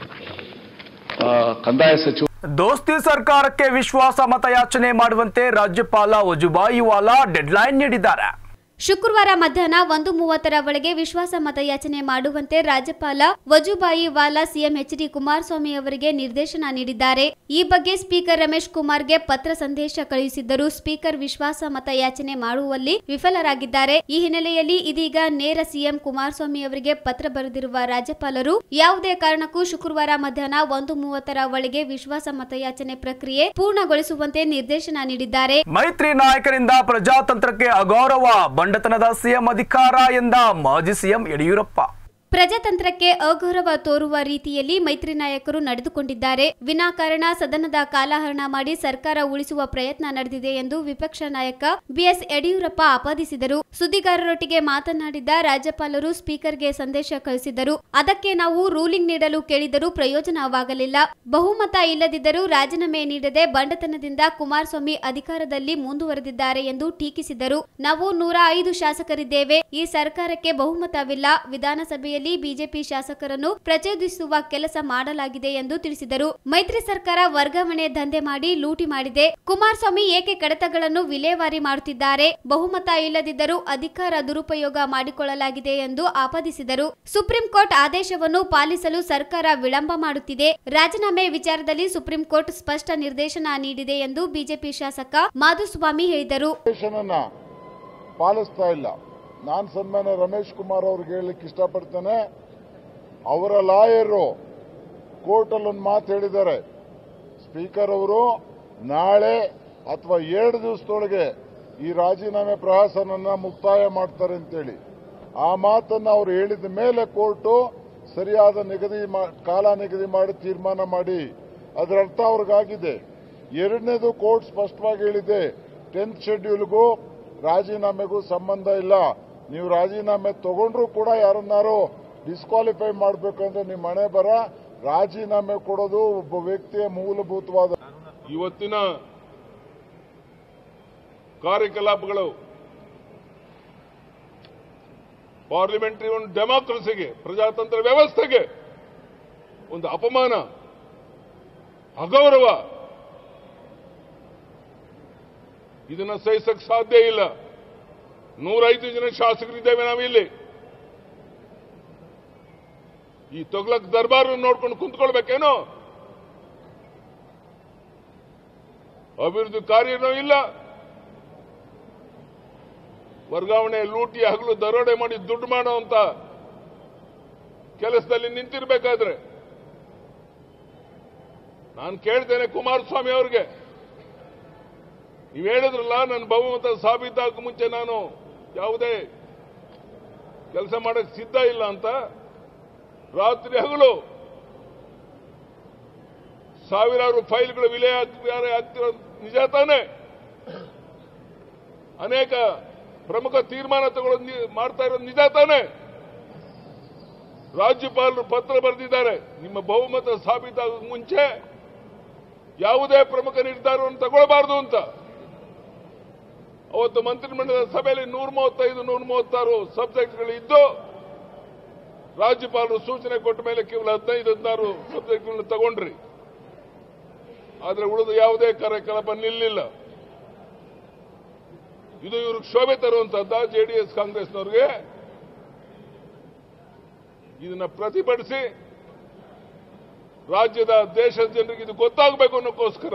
ಆ, ಕಂದಾಯ ಸಚಿವ ದೋಸ್ತಿ ಸರ್ಕಾರಕ್ಕೆ ವಿಶ್ವಾಸ ಮತಯಾಚನೆ ಮಾಡುವಂತೆ ರಾಜ್ಯಪಾಲ ವಜುಭಾಯಿ ವಾಲಾ ಡೆಡ್ಲೈನ್ ನೀಡಿದ್ದಾರೆ ಶುಕ್ರವಾರ ಮಧ್ಯಾಹ್ನ ಒಂದು ಮೂವತ್ತರ ಒಳಗೆ ವಿಶ್ವಾಸ ಮತಯಾಚನೆ ಮಾಡುವಂತೆ ರಾಜ್ಯಪಾಲ Vajubhai Vala CM H D Kumaraswamy ಅವರಿಗೆ ನಿರ್ದೇಶನ ನೀಡಿದ್ದಾರೆ ಈ ಬಗ್ಗೆ ಸ್ಪೀಕರ್ ರಮೇಶ್ ಕುಮಾರ್ಗೆ ಪತ್ರ ಸಂದೇಶ ಕಳುಹಿಸಿದ್ದರೂ ಸ್ಪೀಕರ್ ವಿಶ್ವಾಸ ಮತಯಾಚನೆ ಮಾಡುವಲ್ಲಿ ವಿಫಲರಾಗಿದ್ದಾರೆ ಈ ಹಿನ್ನೆಲೆಯಲ್ಲಿ ಇದೀಗ ನೇರ ಸಿಎಂ ಕುಮಾರಸ್ವಾಮಿ ಅವರಿಗೆ ಪತ್ರ ಬರೆದಿರುವ ರಾಜ್ಯಪಾಲರು ಯಾವುದೇ ಕಾರಣಕ್ಕೂ ಶುಕ್ರವಾರ ಮಧ್ಯಾಹ್ನ ಒಂದು ಮೂವತ್ತರ ಒಳಗೆ ವಿಶ್ವಾಸ ಮತಯಾಚನೆ ಪ್ರಕ್ರಿಯೆ ಪೂರ್ಣಗೊಳಿಸುವಂತೆ ನಿರ್ದೇಶನ ನೀಡಿದ್ದಾರೆ ಮೈತ್ರಿ ನಾಯಕರಿಂದ ಪ್ರಜಾತಂತ್ರಕ್ಕೆ ಅಗೌರವ ಬಂಡತನದ ಸಿಎಂ ಅಧಿಕಾರ ಎಂದ ಮಾಜಿ ಸಿಎಂ ಯಡಿಯೂರಪ್ಪ ಪ್ರಜಾತಂತ್ರಕ್ಕೆ ಅಗೌರವ ತೋರುವ ರೀತಿಯಲ್ಲಿ ಮೈತ್ರಿ ನಾಯಕರು ನಡೆದುಕೊಂಡಿದ್ದಾರೆ ವಿನಾಕಾರಣ ಸದನದ ಕಾಲಹರಣ ಮಾಡಿ ಸರ್ಕಾರ ಉಳಿಸುವ ಪ್ರಯತ್ನ ನಡೆದಿದೆ ಎಂದು ವಿಪಕ್ಷ ನಾಯಕ ಬಿಎಸ್ ಯಡಿಯೂರಪ್ಪ ಆಪಾದಿಸಿದರು ಸುದ್ದಿಗಾರರೊಟ್ಟಿಗೆ ಮಾತನಾಡಿದ ರಾಜ್ಯಪಾಲರು ಸ್ಪೀಕರ್ಗೆ ಸಂದೇಶ ಕಳಿಸಿದರು ಅದಕ್ಕೆ ನಾವು ರೂಲಿಂಗ್ ನೀಡಲು ಕೇಳಿದರೂ ಪ್ರಯೋಜನವಾಗಲಿಲ್ಲ ಬಹುಮತ ಇಲ್ಲದಿದ್ದರೂ ರಾಜೀನಾಮೆ ನೀಡದೆ ಬಂಡತನದಿಂದ ಕುಮಾರಸ್ವಾಮಿ ಅಧಿಕಾರದಲ್ಲಿ ಮುಂದುವರೆದಿದ್ದಾರೆ ಎಂದು ಟೀಕಿಸಿದರು ನಾವು ನೂರ ಐದು ಶಾಸಕರಿದ್ದೇವೆ ಈ ಸರ್ಕಾರಕ್ಕೆ ಬಹುಮತವಿಲ್ಲ ವಿಧಾನಸಭೆಯಲ್ಲಿ ಬಿಜೆಪಿ ಶಾಸಕರನ್ನು ಪ್ರಚೋದಿಸುವ ಕೆಲಸ ಮಾಡಲಾಗಿದೆ ಎಂದು ತಿಳಿಸಿದರು ಮೈತ್ರಿ ಸರ್ಕಾರ ವರ್ಗಾವಣೆ ದಂಧೆ ಮಾಡಿ ಲೂಟಿ ಮಾಡಿದೆ ಕುಮಾರಸ್ವಾಮಿ ಏಕೆ ಕಡತಗಳನ್ನು ವಿಲೇವಾರಿ ಮಾಡುತ್ತಿದ್ದಾರೆ ಬಹುಮತ ಇಲ್ಲದಿದ್ದರೂ ಅಧಿಕಾರ ದುರುಪಯೋಗ ಮಾಡಿಕೊಳ್ಳಲಾಗಿದೆ ಎಂದು ಆಪಾದಿಸಿದರು ಸುಪ್ರೀಂ ಕೋರ್ಟ್ ಆದೇಶವನ್ನು ಪಾಲಿಸಲು ಸರ್ಕಾರ ವಿಳಂಬ ಮಾಡುತ್ತಿದೆ ರಾಜೀನಾಮೆ ವಿಚಾರದಲ್ಲಿ ಸುಪ್ರೀಂ ಕೋರ್ಟ್ ಸ್ಪಷ್ಟ ನಿರ್ದೇಶನ ನೀಡಿದೆ ಎಂದು ಬಿಜೆಪಿ ಶಾಸಕ ಮಾಧುಸ್ವಾಮಿ ಹೇಳಿದರು ಅನ್ನ ಪಾಲಿಸ್ತಾ ಇಲ್ಲ ನಾನು ಸನ್ಮಾನ್ಯ ರಮೇಶ್ ಕುಮಾರ್ ಅವ್ರಿಗೆ ಹೇಳಲಿಕ್ಕೆ ಇಷ್ಟಪಡ್ತೇನೆ ಅವರ ಲಾಯರು ಕೋರ್ಟಲ್ಲಿ ಒಂದು ಮಾತು ಹೇಳಿದ್ದಾರೆ ಸ್ಪೀಕರ್ ಅವರು ನಾಳೆ ಅಥವಾ ಎರಡು ದಿವಸದೊಳಗೆ ಈ ರಾಜೀನಾಮೆ ಪ್ರಹಸನನ್ನ ಮುಕ್ತಾಯ ಮಾಡ್ತಾರೆ ಅಂತೇಳಿ ಆ ಮಾತನ್ನು ಅವರು ಹೇಳಿದ ಮೇಲೆ ಕೋರ್ಟು ಸರಿಯಾದ ನಿಗದಿ ಮಾ- ಕಾಲ ನಿಗದಿ ಮಾಡಿ ತೀರ್ಮಾನ ಮಾಡಿ ಅದರ ಅರ್ಥ ಅವ್ರಿಗಾಗಿದೆ ಎರಡನೇದು ಕೋರ್ಟ್ ಸ್ಪಷ್ಟವಾಗಿ ಹೇಳಿದೆ ಟೆಂತ್ ಶೆಡ್ಯೂಲ್ಗೂ ರಾಜೀನಾಮೆಗೂ ಸಂಬಂಧ ಇಲ್ಲ ನೀವು ರಾಜೀನಾಮೆ ತಗೊಂಡ್ರು ಕೂಡ ಯಾರನ್ನಾರು ಡಿಸ್ಕ್ವಾಲಿಫೈ ಮಾಡಬೇಕಂದ್ರೆ ನಿಮ್ಮ ಮನೆ ಬರ ರಾಜೀನಾಮೆ ಕೊಡೋದು ಒಬ್ಬ ವ್ಯಕ್ತಿಯ ಮೂಲಭೂತವಾದ ಇವತ್ತಿನ ಕಾರ್ಯಕಲಾಪಗಳು ಪಾರ್ಲಿಮೆಂಟರಿ ಒಂದು ಡೆಮಾಕ್ರಸಿಗೆ ಪ್ರಜಾತಂತ್ರ ವ್ಯವಸ್ಥೆಗೆ ಒಂದು ಅಪಮಾನ ಅಗೌರವ ಇದನ್ನ ಸಹಿಸಕ್ ಸಾಧ್ಯ ಇಲ್ಲ ನೂರೈದು ಜನ ಶಾಸಕರಿದ್ದೇವೆ ನಾವಿಲ್ಲಿ ಈ ತೊಗ್ಲಕ್ ದರ್ಬಾರ್ ನೋಡ್ಕೊಂಡು ಕುಂತ್ಕೊಳ್ಬೇಕೇನೋ ಅಭಿವೃದ್ಧಿ ಕಾರ್ಯನೂ ಇಲ್ಲ ವರ್ಗಾವಣೆ ಲೂಟಿ ಹಗಲು ದರೋಡೆ ಮಾಡಿ ದುಡ್ಡು ಮಾಡುವಂತ ಕೆಲಸದಲ್ಲಿ ನಿಂತಿರ್ಬೇಕಾದ್ರೆ ನಾನು ಕೇಳ್ತೇನೆ ಕುಮಾರಸ್ವಾಮಿ ಅವ್ರಿಗೆ ನೀವು ಹೇಳಿದ್ರಲ್ಲ ನನ್ನ ಬಹುಮತ ಸಾಬೀತಾಗ ಮುಂಚೆ ನಾನು ಯಾವುದೇ ಕೆಲಸ ಮಾಡಕ್ ಸಿದ್ಧ ಇಲ್ಲ ಅಂತ ರಾತ್ರಿ ಹಗಲು ಸಾವಿರಾರು ಫೈಲ್ಗಳು ವಿಲೇ ಆಗ್ತಿದ್ದಾರೆ ಆಗ್ತಿರೋ ನಿಜ ತಾನೆ ಅನೇಕ ಪ್ರಮುಖ ತೀರ್ಮಾನ ತಗೊಳ್ಳೋದು ನಿ- ಮಾಡ್ತಾ ಇರೋದು ನಿಜ ತಾನೆ ರಾಜ್ಯಪಾಲರು ಪತ್ರ ಬರೆದಿದ್ದಾರೆ ನಿಮ್ಮ ಬಹುಮತ ಸಾಬೀತಾಗ ಮುಂಚೆ ಯಾವುದೇ ಪ್ರಮುಖ ನಿರ್ಧಾರವನ್ನು ತಗೊಳ್ಬಾರದು ಅಂತ ಅವತ್ತು ಮಂತ್ರಿಮಂಡಲದ ಸಭೆಯಲ್ಲಿ ನೂರ ಮೂವತ್ತೈದು ನೂರ ಮೂವತ್ತಾರು ಸಬ್ಜೆಕ್ಟ್ಗಳು ಇದ್ದು ರಾಜ್ಯಪಾಲರು ಸೂಚನೆ ಕೊಟ್ಟ ಮೇಲೆ ಕೇವಲ ಹದಿನೈದು ಹದಿನಾರು ಸಬ್ಜೆಕ್ಟ್ಗಳನ್ನ ತಗೊಂಡ್ರಿ ಆದ್ರೆ ಉಳಿದ ಯಾವುದೇ ಕಾರ್ಯಕಲಾಪ ನಿಲ್ಲಿಲ್ಲ ಇದು ಇವ್ರಿಗೆ ಶೋಭೆ ತರುವಂತದ್ದ ಜೆಡಿಎಸ್ ಕಾಂಗ್ರೆಸ್ನವ್ರಿಗೆ ಇದನ್ನ ಪ್ರತಿಭಟಿಸಿ ರಾಜ್ಯದ ದೇಶದ ಜನರಿಗೆ ಇದು ಗೊತ್ತಾಗಬೇಕು ಅನ್ನೋಕ್ಕೋಸ್ಕರ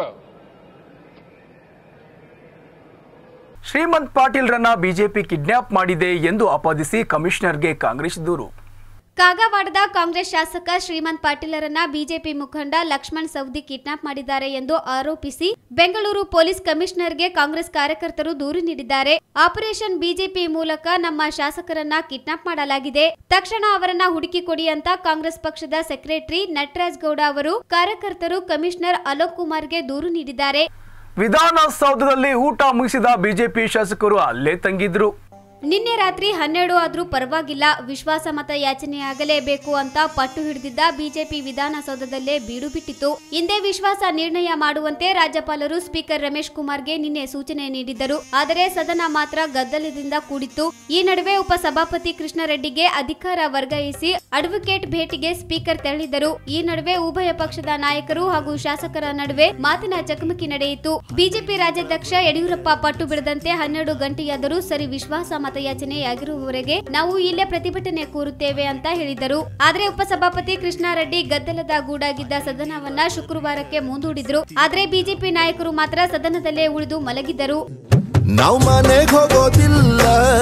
ಶ್ರೀಮಂತ್ ಪಾಟೀಲ್ರನ್ನ ಬಿಜೆಪಿ ಕಿಡ್ನಾಪ್ ಮಾಡಿದೆ ಎಂದು ಆಪಾದಿಸಿ ಕಮಿಷನರ್ಗೆ ಕಾಂಗ್ರೆಸ್ ದೂರು ಕಾಗವಾಡದ ಕಾಂಗ್ರೆಸ್ ಶಾಸಕ ಶ್ರೀಮಂತ್ ಪಾಟೀಲರನ್ನ ಬಿಜೆಪಿ ಮುಖಂಡ ಲಕ್ಷ್ಮಣ್ ಸವದಿ ಕಿಡ್ನಾಪ್ ಮಾಡಿದ್ದಾರೆ ಎಂದು ಆರೋಪಿಸಿ ಬೆಂಗಳೂರು ಪೊಲೀಸ್ ಕಮಿಷನರ್ಗೆ ಕಾಂಗ್ರೆಸ್ ಕಾರ್ಯಕರ್ತರು ದೂರು ನೀಡಿದ್ದಾರೆ ಆಪರೇಷನ್ ಬಿಜೆಪಿ ಮೂಲಕ ನಮ್ಮ ಶಾಸಕರನ್ನ ಕಿಡ್ನಾಪ್ ಮಾಡಲಾಗಿದೆ ತಕ್ಷಣ ಅವರನ್ನ ಹುಡುಕಿ ಕೊಡಿ ಅಂತ ಕಾಂಗ್ರೆಸ್ ಪಕ್ಷದ ಸೆಕ್ರೆಟರಿ ನಟರಾಜ್ ಗೌಡ ಅವರು ಕಾರ್ಯಕರ್ತರು ಕಮಿಷನರ್ ಅಲೋಕ್ ಕುಮಾರ್ಗೆ ದೂರು ನೀಡಿದ್ದಾರೆ ವಿಧಾನಸೌಧದಲ್ಲಿ ಊಟ ಮುಗಿಸಿದ ಬಿಜೆಪಿ ಶಾಸಕರು ಅಲ್ಲೇ ತಂಗಿದ್ರು ನಿನ್ನೆ ರಾತ್ರಿ ಹನ್ನೆರಡು ಆದ್ರೂ ಪರವಾಗಿಲ್ಲ ವಿಶ್ವಾಸ ಮತ ಯಾಚನೆಯಾಗಲೇಬೇಕು ಅಂತ ಪಟ್ಟು ಹಿಡಿದಿದ್ದ ಬಿಜೆಪಿ ವಿಧಾನಸೌಧದಲ್ಲೇ ಬೀಡು ಬಿಟ್ಟಿತು ಇಂದೇ ವಿಶ್ವಾಸ ನಿರ್ಣಯ ಮಾಡುವಂತೆ ರಾಜ್ಯಪಾಲರು ಸ್ಪೀಕರ್ ರಮೇಶ್ ಕುಮಾರ್ಗೆ ನಿನ್ನೆ ಸೂಚನೆ ನೀಡಿದ್ದರು ಆದರೆ ಸದನ ಮಾತ್ರ ಗದ್ದಲದಿಂದ ಕೂಡಿತ್ತು ಈ ನಡುವೆ ಉಪಸಭಾಪತಿ ಕೃಷ್ಣರೆಡ್ಡಿಗೆ ಅಧಿಕಾರ ವರ್ಗಾಯಿಸಿ ಅಡ್ವೊಕೇಟ್ ಭೇಟಿಗೆ ಸ್ಪೀಕರ್ ತೆರಳಿದರು ಈ ನಡುವೆ ಉಭಯ ಪಕ್ಷದ ನಾಯಕರು ಹಾಗೂ ಶಾಸಕರ ನಡುವೆ ಮಾತಿನ ಚಕಮಕಿ ನಡೆಯಿತು ಬಿಜೆಪಿ ರಾಜ್ಯಾಧ್ಯಕ್ಷ ಯಡಿಯೂರಪ್ಪ ಪಟ್ಟು ಬಿಡದಂತೆ ಹನ್ನೆರಡು ಗಂಟೆಯಾದರೂ ಸರಿ ವಿಶ್ವಾಸ ಮತಯಾಚನೆಯಾಗಿರುವವರೆಗೆ ನಾವು ಇಲ್ಲೇ ಪ್ರತಿಭಟನೆ ಕೂರುತ್ತೇವೆ ಅಂತ ಹೇಳಿದರು ಆದರೆ ಉಪಸಭಾಪತಿ ಕೃಷ್ಣಾರೆಡ್ಡಿ ಗದ್ದಲದ ಗೂಡಾಗಿದ್ದ ಸದನವನ್ನ ಶುಕ್ರವಾರಕ್ಕೆ ಮುಂದೂಡಿದ್ರು ಆದರೆ ಬಿಜೆಪಿ ನಾಯಕರು ಮಾತ್ರ ಸದನದಲ್ಲೇ ಉಳಿದು ಮಲಗಿದ್ದರು ನಾವ್ ಮನೆಗ್ ಹೋಗೋದಿಲ್ಲ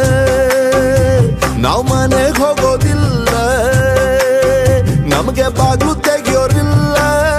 ನಾವ್ ಮನೆಗ್ ಹೋಗೋದಿಲ್ಲ ನಮಗೆ ಬಾಗ್ಲು ತೆಗಿಯೋರಿಲ್ಲ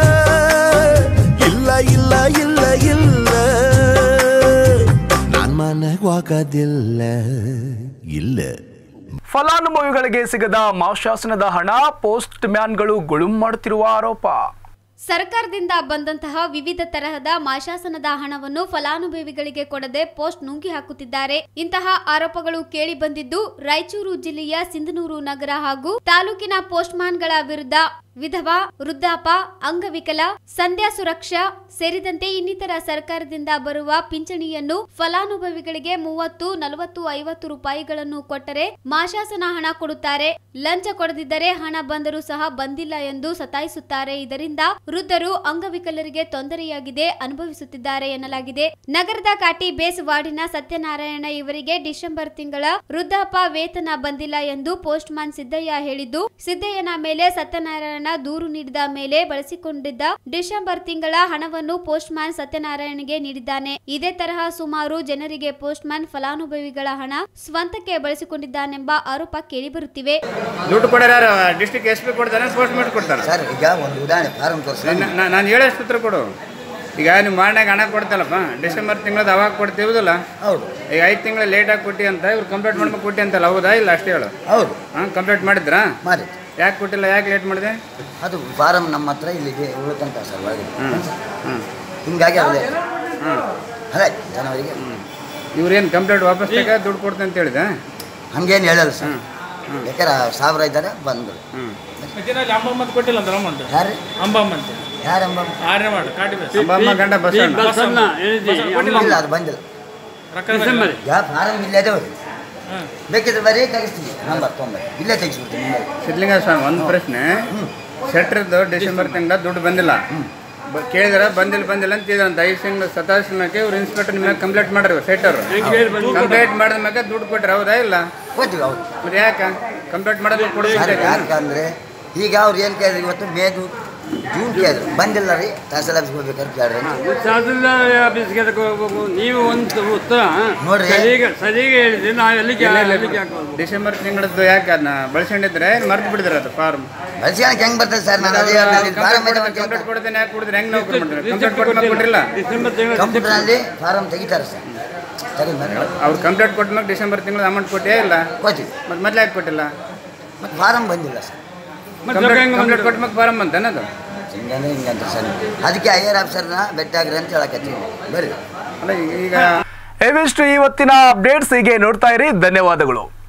ಇಲ್ಲ ಇಲ್ಲ ಇಲ್ಲ ಇಲ್ಲ ನಾನ್ ಮನೆಗ್ ಹೋಗೋದಿಲ್ಲ ಇಲ್ಲ ಫಲಾನುಭವಿಗಳಿಗೆ ಸಿಗದ ಮಾಶಾಸನದ ಹಣ ಪೋಸ್ಟ್ ಮ್ಯಾನ್ಗಳು ಗುಳುಂ ಮಾಡುತ್ತಿರುವ ಆರೋಪ ಸರ್ಕಾರದಿಂದ ಬಂದಂತಹ ವಿವಿಧ ತರಹದ ಮಾಶಾಸನದ ಹಣವನ್ನು ಫಲಾನುಭವಿಗಳಿಗೆ ಕೊಡದೆ ಪೋಸ್ಟ್ ನುಂಗಿ ಹಾಕುತ್ತಿದ್ದಾರೆ ಇಂತಹ ಆರೋಪಗಳು ಕೇಳಿ ಬಂದಿದ್ದು ರಾಯಚೂರು ಜಿಲ್ಲೆಯ ಸಿಂಧನೂರು ನಗರ ಹಾಗೂ ತಾಲೂಕಿನ ಪೋಸ್ಟ್ಮ್ಯಾನ್ಗಳ ವಿರುದ್ಧ ವಿಧವಾ ವೃದ್ಧಾಪ ಅಂಗವಿಕಲ ಸಂಧ್ಯಾ ಸುರಕ್ಷಾ ಸೇರಿದಂತೆ ಇನ್ನಿತರ ಸರ್ಕಾರದಿಂದ ಬರುವ ಪಿಂಚಣಿಯನ್ನು ಫಲಾನುಭವಿಗಳಿಗೆ ಮೂವತ್ತು ನಲವತ್ತು ಐವತ್ತು ರೂಪಾಯಿಗಳನ್ನು ಕೊಟ್ಟರೆ ಮಾಶಾಸನ ಹಣ ಕೊಡುತ್ತಾರೆ ಲಂಚ ಕೊಡದಿದ್ದರೆ ಹಣ ಬಂದರೂ ಸಹ ಬಂದಿಲ್ಲ ಎಂದು ಸತಾಯಿಸುತ್ತಾರೆ ಇದರಿಂದ ವೃದ್ಧರು ಅಂಗವಿಕಲರಿಗೆ ತೊಂದರೆಯಾಗಿದೆ ಅನುಭವಿಸುತ್ತಿದ್ದಾರೆ ಎನ್ನಲಾಗಿದೆ ನಗರದ ಕಾಟಿ ಬೇಸ್ ವಾರ್ಡಿನ ಸತ್ಯನಾರಾಯಣ ಇವರಿಗೆ ಡಿಸೆಂಬರ್ ತಿಂಗಳ ವೃದ್ಧಾಪ ವೇತನ ಬಂದಿಲ್ಲ ಎಂದು ಪೋಸ್ಟ್ ಮ್ಯಾನ್ ಸಿದ್ದಯ್ಯ ಹೇಳಿದ್ದು ಸಿದ್ದಯ್ಯನ ಮೇಲೆ ಸತ್ಯನಾರಾಯಣ ದೂರು ನೀಡಿದ ಮೇಲೆ ಬಳಸಿಕೊಂಡಿದ್ದ ಡಿಸೆಂಬರ್ ತಿಂಗಳ ಹಣವನ್ನು ಪೋಸ್ಟ್ ಮ್ಯಾನ್ ಸತ್ಯನಾರಾಯಣಗೆ ನೀಡಿದ್ದಾನೆ ಇದೇ ತರಹ ಸುಮಾರು ಜನರಿಗೆ ಪೋಸ್ಟ್ ಮ್ಯಾನ್ ಫಲಾನುಭವಿಗಳ ಹಣ ಸ್ವಂತಕ್ಕೆ ಬಳಸಿಕೊಂಡಿದ್ದಾನೆಂಬ ಆರೋಪ ಕೇಳಿಬರುತ್ತಿವೆ ದುಡ್ಡು ಕೊಡೋರು ಡಿಸ್ಟ್ರಿಕ್ಟ್ ಎಸ್ ಪಿ ಕೊಡ್ತಾನೆ ಪೋಸ್ಟ್ ಮ್ಯಾನ್ ಕೊಡ್ತಾನೆ ಸರ್ ಈಗ ಒಂದು ಉದಾಹರಣೆ ಫಾರಂ ತೋರಿಸಿ ನಾನು ಹೇಳೋಷ್ಟು ಉತ್ತರ ಕೊಡು ಈಗ ನೀವು ಮಾಡ್ನಾಗ ಹಣ ಕೊಡ್ತಲ್ಲಪ್ಪ ಡಿಸೆಂಬರ್ ತಿಂಗಳದ ಅವಾಗ ಕೊಡ್ತೀವಲ್ಲ ಹೌದು ಈಗ ಐದು ತಿಂಗಳು ಲೇಟಾಗಿ ಕೊಟ್ಟಿ ಅಂತ ಇವ್ರು ಕಂಪ್ಲೀಟ್ ಮಾಡ್ಬೇಕು ಕೊಟ್ಟಿ ಅಂತಲ್ಲ ಹೌದಾ ಇಲ್ಲ ಅಷ್ಟೇ ಹೇಳು ಹೌದು ಹಾಂ ಕಂಪ್ಲೀಟ್ ಮಾಡಿದ್ರಾ ಮಾಡಿ ಯಾಕೆ ಕೊಟ್ಟಿಲ್ಲ ಯಾಕೆ ಲೇಟ್ ಮಾಡಿದೆ ಅದು ಫಾರಂ ನಮ್ಮ ಹತ್ರ ಇಲ್ಲಿಗೆ ಉಳ್ಕಂತ ಸರ್ ಒಳಗೆ ಹ್ಞೂ ಹ್ಞೂ ಹಿಂಗಾಗಿ ಅದೇ ಹ್ಞೂ ಅದೇ ಜನವರಿಗೆ ಇವ್ರೇನು ಕಂಪ್ಲೇಂಟ್ ವಾಪಸ್ ತಗ ದುಡ್ಡು ಕೊಡ್ತೀನಿ ಅಂತ ಹೇಳಿದೆ ಹಂಗೇನು ಹೇಳಲ್ಲ ಸರ್ ಬೇಕಾರೆ ಸಾವಿರ ಇದ್ದಾರೆ ಬಂದರು ಅಂಬಮ್ಮತ್ ಕೊಟ್ಟಿಲ್ಲ ಅಂದ್ರೆ ಅಮೌಂಟ್ ಯಾರು ಅಂಬಮ್ಮಂತ ಯಾರಂಬ ಆರ್ಯ ಮಾಡು ಕಾಟಿ ಬೇಸ್ ಅಂಬಮ್ಮ ಗಂಡ ಬಸವಣ್ಣ ಬಸವಣ್ಣ. ಕೊಟ್ಟಿಲ್ಲ ಇಲ್ಲ ಅದು ಬಂದಿಲ್ಲ ರೊಕ್ಕ ಬಂದಿಲ್ಲ. ಯಾ ಫಾರಂ ಇಲ್ಲೇ ಅದಾವ್ರಿ ಬೇಕಿದ್ರೆ ಬರೀ ತೆಗಿಸ್ತೀವಿ ನಂಬರ್ ತೊಂಬತ್ತು ಇಲ್ಲೇ ತೆಗಿಸ್ಬಿಡ್ತೀನಿ ನಿಮ್ಮಲ್ಲಿ ಸಿದ್ಧಲಿಂಗ ಸ್ವಾಮಿ ಒಂದು ಪ್ರಶ್ನೆ ಶೆಟ್ರದ್ದು ಡಿಸೆಂಬರ್ ತಿಂಗಳ ದುಡ್ಡು ಬಂದಿಲ್ಲ ಬ- ಕೇಳಿದ್ರ ಬಂದಿಲ್ಲ ಬಂದಿಲ್ಲ ಅಂತ ಇದಂತ ಐದು ತಿಂಗಳು ಸತಾಯಿಸ್ಮಕ್ಕೆ ಇವ್ರು ಇನ್ಸ್ಪೆಕ್ಟರ್ ನಿಮ್ಮ ಕಂಪ್ಲೇಂಟ್ ಮಾಡ್ರಿ ಸೆಟರ್ ಕಂಪ್ಲೇಂಟ್ ಮಾಡಿದ ಮ್ಯಾಗ ದುಡ್ಡು ಕೊಟ್ರೆ ಹೌದಾ ಇಲ್ಲ ಕೊಡ್ತೀವಿ ಹೌದು ಮತ್ತೆ ಯಾಕ ಕಂಪ್ಲೇಂಟ್ ಮಾಡೋದು ಸರ್, ಕೊಡ್ಬೇಕು ಯಾಕಂದ್ರೆ ಈಗ ಅವ್ರು ಏನು ಕೇಳಿದ್ರು ಇವತ್ತು ಮೇದು ಜೂನ್ ಕೇಳಿದ್ರು ಬಂದಿಲ್ಲ ರೀ ತಹಸೀಲ್ ಆಫೀಸ್ಗೆ ಹೋಗ್ಬೇಕಾದ್ರೆ ಕೇಳ್ರಿ ಅಂತ. ತಹಸೀಲ್ದಾರ್ ಆಫೀಸ್ಗೆ ಅದಕ್ಕೆ ಹೋಗ್ಬೇಕು ನೀವು ಒಂದು ಉತ್ತರ ನೋಡ್ರಿ. ಸರಿಗ ಸರಿಗೆ ಹೇಳಿದ್ರೆ ನಾವು ಎಲ್ಲಿಗೆ ಇಲ್ಲ, ಇಲ್ಲ, ಎಲ್ಲಿಗೆ ಹಾಕ್ಬೋದು ಡಿಸೆಂಬರ್ ತಿಂಗಳದ್ದು ಯಾಕೆ ಅದನ್ನ ಬಳಸ್ಕೊಂಡಿದ್ರೆ ಮರ್ತು ಬಿಡಿದ್ರೆ ಅದು ಫಾರ್ಮ್ ಬಳಸ್ಕೊಳಕ್ಕೆ ಹೆಂಗ್ ಬರ್ತದೆ ಸರ್ ನಾನು ಅದೇ ಹೇಳ್ದೆ, ಇಲ್ಲಿ ಫಾರಂ ಇದೆ ಅಂತ ಕಂಪ್ಲೇಂಟ್ ಕೊಡ್ತೇನೆ ಯಾಕೆ ಕೊಡಿದ್ರೆ ಹೆಂಗ್ ನೌಕರಿ ಮಾಡ್ತಾರೆ ಕಂಪ್ಲೇಂಟ್ ಕೊಟ್ಟು ಕೊಟ್ಟಿಲ್ಲ ಡಿಸೆಂಬರ್ ತಿಂಗಳು ಕಂಪ್ಯೂಟರ್ನಲ್ಲಿ ಫಾರಂ ತೆಗಿತಾರೆ ಸರ್ ಸರಿ ಮೇಲೆ ಅವ್ರು ಕಂಪ್ಲೇಂಟ್ ಕೊಟ್ಟ ಮ್ಯಾಗ ಡಿಸೆಂಬರ್ ತಿಂಗಳ ಅಮೌಂಟ್ ಕೊಟ್ಟೇ ಇಲ್ಲ ಕೊಡ್ತೀವಿ ಮತ್ತೆ ಮೊದ್ಲು ಯಾಕೆ ಕೊಟ್ಟಿಲ್ಲ ಮತ್ತು ಫಾರಂ ಬಂದಿಲ್ಲ ಸರ್ ಕಂಪ್ಲೇಂಟ್ ಕೊಟ್ಟ ಮ್ಯಾಗ ಫಾರಮ್ ಬಂತೇನೆ ಅದು ಹಿಂಗಂದ್ರೆ ಹಿಂಗಂತ ಸರ್ ಅದಕ್ಕೆ ಐ ಆರ್ ಆಫೀಸರ್ನ ಭೇಟಿ ಆಗ್ರಿ ಅಂತ ಹೇಳಕತ್ತೀವಿ ಬರ್ರಿ ಅಲ್ಲ ಈಗ ಇವಿಷ್ಟು ಇವತ್ತಿನ ಅಪ್ಡೇಟ್ಸ್ ಹೀಗೆ ನೋಡ್ತಾ ಇರಿ ಧನ್ಯವಾದಗಳು